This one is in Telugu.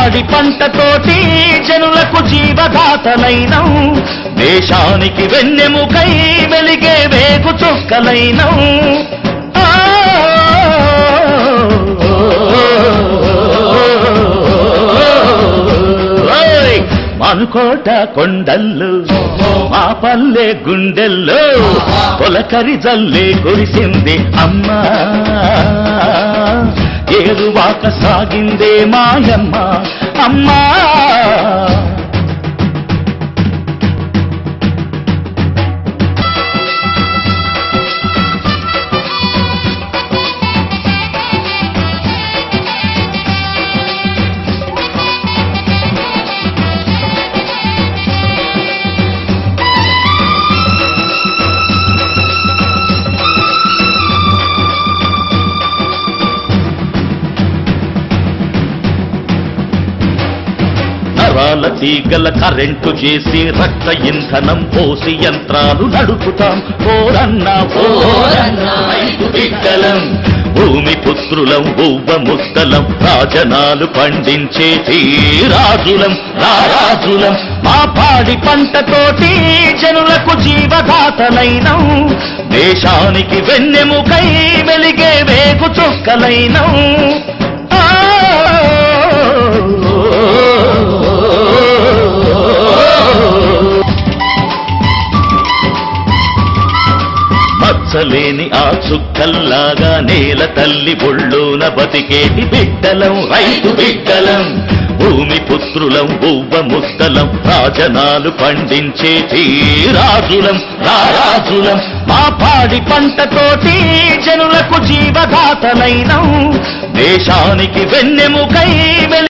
పాడి పంటతోటి జనులకు జీవదాతలైనం దేశానికి వెన్నెముకై వెలిగే వేగు చుక్కలైనం ఆ, ఓయ్! మనుకోట కొండల్లో మా పల్లె గుండెల్లో పొలకరి జల్లే కురిసింది అమ్మా ఏరువాక సాగిందే మాయమ్మ అమ్మా నరాల తీగల కరెంటు చేసి రక్త ఇంధనం పోసి యంత్రాలు నడుపుతాం పోరన్నా పోరన్నా రైతు బిడ్డలం భూమి పుత్రులం బువ్వ ముద్దలం రాజనాలు పండించే రాజులం రారాజులం మా పాడి పంటతోటి జనులకు జీవదాతలైనం దేశానికి వెన్నెముకై వెలిగే వేగు చుక్కలైనం ఆ మచ్చలేని ఆ చుక్కల్లాగా నేల తల్లి ఒళ్ళోన బతికేటి బిడ్డలం రైతు బిడ్డలం భూమి పుత్రులం బువ్వ ముద్దలం రాజనాలు పండించే రాజులం రారాజులం మా పాడి పంటతోటి జనులకు జీవదాతలైనం దేశానికి వెన్నెముకై వెలి